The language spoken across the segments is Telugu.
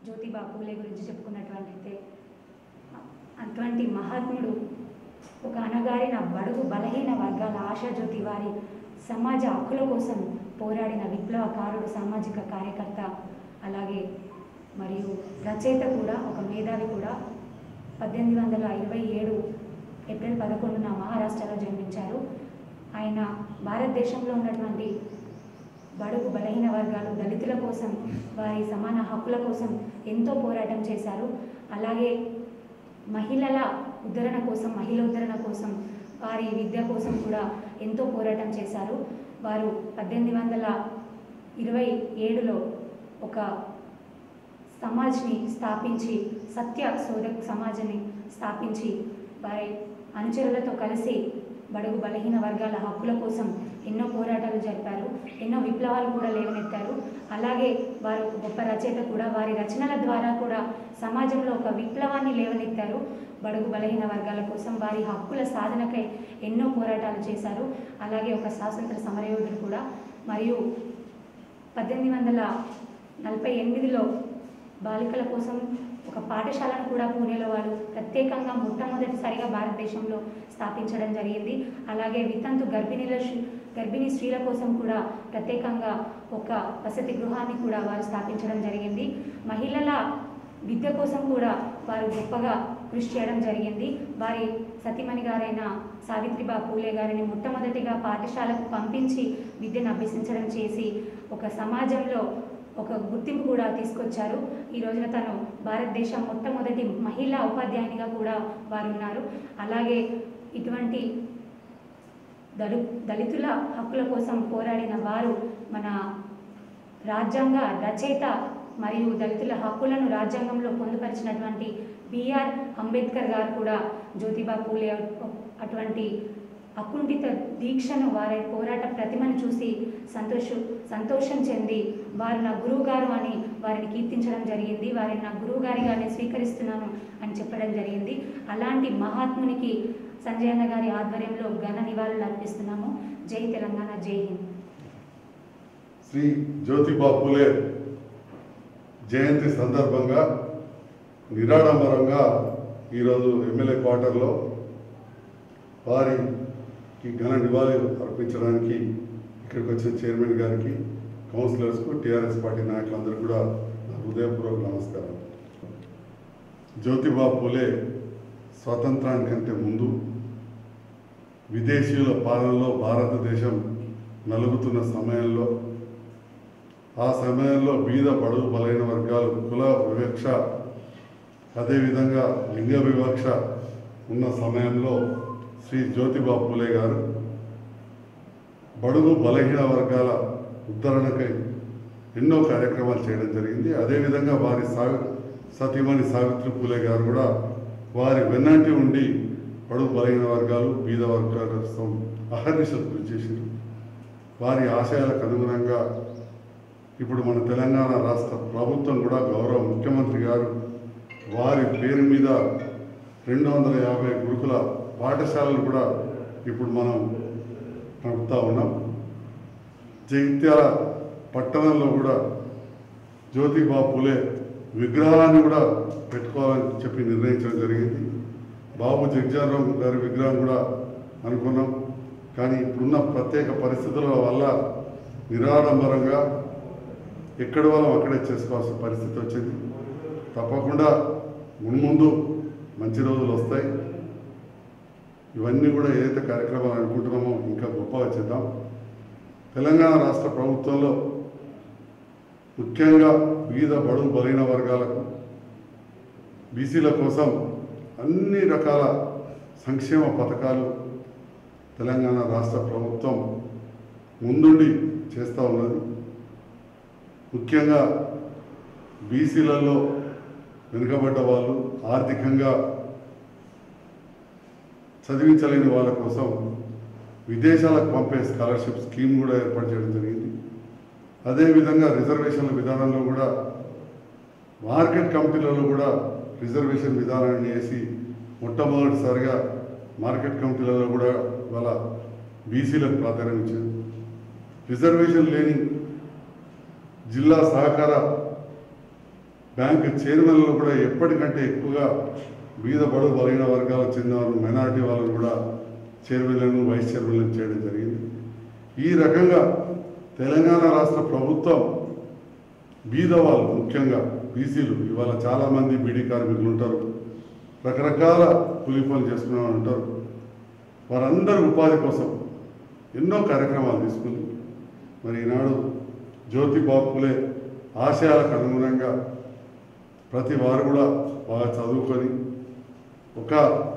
జ్యోతిబా పూలే గురించి చెప్పుకున్నటువంటితే అటువంటి మహాత్ముడు ఒక అనగారిన బడుగు బలహీన వర్గాల ఆశాజ్యోతి వారి సమాజ హక్కుల కోసం పోరాడిన విప్లవకారుడు సామాజిక కార్యకర్త అలాగే మరియు రచయిత కూడా ఒక మేధావి కూడా పద్దెనిమిది వందల ఇరవై ఏడు ఏప్రిల్ పదకొండున మహారాష్ట్రలో జన్మించారు ఆయన భారతదేశంలో ఉన్నటువంటి బడుగు బలహీన వర్గాలు దళితుల కోసం వారి సమాన హక్కుల కోసం ఎంతో పోరాటం చేశారు అలాగే మహిళల ఉద్ధరణ కోసం మహిళ ఉద్ధరణ కోసం వారి విద్య కోసం కూడా ఎంతో పోరాటం చేశారు వారు పద్దెనిమిది వందల ఇరవై ఏడులో ఒక సమాజ్ని స్థాపించి సత్య శోధక్ సమాజాన్ని స్థాపించి వారి అనుచరులతో కలిసి బడుగు బలహీన వర్గాల హక్కుల కోసం ఎన్నో పోరాటాలు జరిపారు ఎన్నో విప్లవాలు కూడా లేవనెత్తారు అలాగే వారు ఒక గొప్ప రచయిత కూడా వారి రచనల ద్వారా కూడా సమాజంలో ఒక విప్లవాన్ని లేవనెత్తారు బడుగు బలహీన వర్గాల కోసం వారి హక్కుల సాధనకై ఎన్నో పోరాటాలు చేశారు అలాగే ఒక స్వాతంత్ర సమరయోధుడు కూడా మరియు పద్దెనిమిది వందల నలభై ఎనిమిదిలో బాలికల కోసం ఒక పాఠశాలను కూడా పూణేలో వాళ్ళు ప్రత్యేకంగా మొట్టమొదటిసారిగా భారతదేశంలో స్థాపించడం జరిగింది అలాగే వితంతు గర్భిణీల శి- గర్భిణీ స్త్రీల కోసం కూడా ప్రత్యేకంగా ఒక వసతి గృహాన్ని కూడా వారు స్థాపించడం జరిగింది మహిళల విద్య కోసం కూడా వారు గొప్పగా కృషి చేయడం జరిగింది వారి సతీమణి గారైన సావిత్రిబా పూలే గారిని మొట్టమొదటిగా పాఠశాలకు పంపించి విద్యను అభ్యసించడం చేసి ఒక సమాజంలో ఒక గుర్తింపు కూడా తీసుకొచ్చారు ఈ రోజున తను భారతదేశం మొట్టమొదటి మహిళా ఉపాధ్యాయునిగా కూడా వారు ఉన్నారు అలాగే ఇటువంటి దళి దళితుల హక్కుల కోసం పోరాడిన వారు మన రాజ్యాంగ రచయిత మరియు దళితుల హక్కులను రాజ్యాంగంలో పొందుపరిచినటువంటి బిఆర్ అంబేద్కర్ గారు కూడా జ్యోతిబా పూలే అటువంటి అకుంఠిత దీక్షను వారి పోరాట ప్రతిమను చూసి సంతోష సంతోషం చెంది వారు నా గురువు గారు అని వారిని కీర్తించడం జరిగింది వారిని నా గురువు గారిగా నేను స్వీకరిస్తున్నాను అని చెప్పడం జరిగింది అలాంటి మహాత్మునికి సంజయ్ అన్న గారి ఆధ్వర్యంలో ఘన నివాళులు అర్పిస్తున్నాము జై తెలంగాణ జై హింద్ శ్రీ జ్యోతిబా పూలే జయంతి సందర్భంగా నిరాడంబరంగా ఈరోజు ఎమ్మెల్యే క్వార్టర్లో వారికి ఘన నివాళి అర్పించడానికి ఇక్కడికి వచ్చిన చైర్మన్ గారికి కౌన్సిలర్స్కు టీఆర్ఎస్ పార్టీ నాయకులందరూ కూడా నా హృదయపూర్వక నమస్కారం జ్యోతిబా పూలే స్వాతంత్రానికంటే ముందు విదేశీయుల పాలనలో భారతదేశం నలుగుతున్న సమయంలో ఆ సమయంలో బీద బడుగు బలైన వర్గాలు కుల వివక్ష అదేవిధంగా లింగ వివక్ష ఉన్న సమయంలో శ్రీ జ్యోతిబా పూలే గారు బడుగు బలహీన వర్గాల ఉద్ధరణకై ఎన్నో కార్యక్రమాలు చేయడం జరిగింది అదేవిధంగా వారి సావి సతీమణి సావిత్రి పూలే గారు కూడా వారి వెన్నంటి ఉండి బడుగు బలహీన వర్గాలు బీద వర్గాల కోసం అహర్నిశలు కృషి చేశారు వారి ఆశయాలకు అనుగుణంగా ఇప్పుడు మన తెలంగాణ రాష్ట్ర ప్రభుత్వం కూడా గౌరవ ముఖ్యమంత్రి గారు వారి పేరు మీద రెండు వందల యాభై గురుకుల పాఠశాలలు కూడా ఇప్పుడు మనం నడుపుతా ఉన్నాం జగిత్యాల పట్టణంలో కూడా జ్యోతిబా పూలే విగ్రహాన్ని కూడా పెట్టుకోవాలని చెప్పి నిర్ణయించడం జరిగింది బాబు జగ్జారావు గారి విగ్రహం కూడా అనుకున్నాం కానీ ఇప్పుడున్న ప్రత్యేక పరిస్థితుల వల్ల నిరాడంబరంగా ఎక్కడి వాళ్ళం అక్కడే చేసుకోవాల్సిన పరిస్థితి వచ్చింది తప్పకుండా మున్ముందు మంచి రోజులు వస్తాయి ఇవన్నీ కూడా ఏదైతే కార్యక్రమాలు అనుకుంటున్నామో ఇంకా గొప్పగా చేద్దాం తెలంగాణ రాష్ట్ర ప్రభుత్వంలో ముఖ్యంగా వివిధ బడుగు బలైన వర్గాలకు బీసీల కోసం అన్ని రకాల సంక్షేమ పథకాలు తెలంగాణ రాష్ట్ర ప్రభుత్వం ముందుండి చేస్తూ ఉన్నది ముఖ్యంగా బీసీలలో వెనుకబడ్డ వాళ్ళు ఆర్థికంగా చదివించలేని వాళ్ళ కోసం విదేశాలకు పంపే స్కాలర్షిప్ స్కీమ్ కూడా ఏర్పాటు చేయడం జరిగింది అదేవిధంగా రిజర్వేషన్ల విధానంలో కూడా మార్కెట్ కమిటీలలో కూడా రిజర్వేషన్ విధానాన్ని వేసి మొట్టమొదటిసారిగా మార్కెట్ కమిటీలలో కూడా వాళ్ళ బీసీలకు ప్రాధాన్యం ఇచ్చారు రిజర్వేషన్ లేని జిల్లా సహకార బ్యాంకు చైర్మన్లు కూడా ఎప్పటికంటే ఎక్కువగా బీద బడు బలహీన వర్గాలకు చెందిన వారు మైనారిటీ వాళ్ళను కూడా చైర్మన్లను వైస్ చైర్మన్లను చేయడం జరిగింది ఈ రకంగా తెలంగాణ రాష్ట్ర ప్రభుత్వం బీద వాళ్ళు ముఖ్యంగా బీసీలు ఇవాళ చాలామంది బీడీ కార్మికులు ఉంటారు రకరకాల కూలి పనులు చేసుకునే వాళ్ళు ఉంటారు వారందరి ఉపాధి కోసం ఎన్నో కార్యక్రమాలు తీసుకుని మరి ఈనాడు జ్యోతి బాపులే ఆశయాలకు అనుగుణంగా ప్రతి వారు కూడా బాగా చదువుకొని ఒక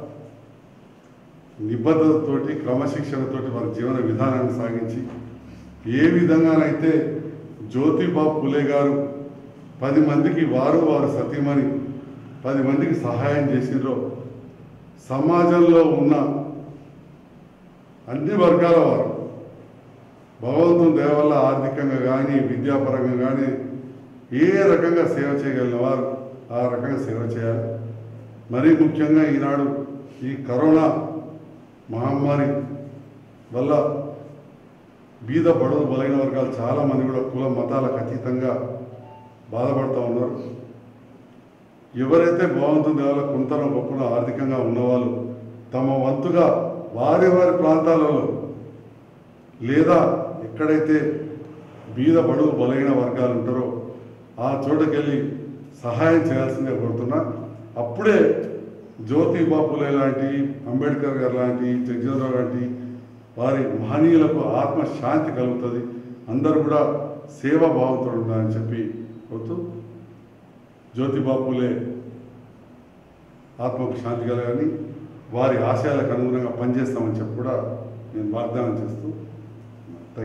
నిబద్ధతతోటి క్రమశిక్షణతోటి వారి జీవన విధానాన్ని సాగించి ఏ విధంగానైతే జ్యోతిబా పులే గారు పది మందికి వారు వారు సతీమణి పది మందికి సహాయం చేసిరో సమాజంలో ఉన్న అన్ని వర్గాల వారు భగవంతుని దయ వల్ల ఆర్థికంగా కానీ విద్యాపరంగా కానీ ఏ రకంగా సేవ చేయగలిగిన వారు ఆ రకంగా సేవ చేయాలి మరీ ముఖ్యంగా ఈనాడు ఈ కరోనా మహమ్మారి వల్ల బీద బడుగు బలైన వర్గాలు చాలామంది కూడా కుల మతాలకు అతీతంగా బాధపడుతూ ఉన్నారు ఎవరైతే బాగుంటుంది వాళ్ళ కొంతలో గొప్పన ఆర్థికంగా ఉన్నవాళ్ళు తమ వంతుగా వారి వారి ప్రాంతాలలో లేదా ఎక్కడైతే బీద బడుగు బలైన వర్గాలు ఉంటారో ఆ చోటకెళ్ళి సహాయం చేయాల్సిందే కోరుతున్నా అప్పుడే జ్యోతి బాపులే లాంటి అంబేద్కర్ గారు లాంటి జగ్జీవనరావు లాంటి వారి మహనీయులకు ఆత్మశాంతి కలుగుతుంది అందరూ కూడా సేవా భావంతో ఉండాలని చెప్పి కోరుతూ జ్యోతిబాపులే ఆత్మకు శాంతి కలగాలని వారి ఆశయాలకు అనుగుణంగా పనిచేస్తామని చెప్పి కూడా నేను వాగ్దానం చేస్తూ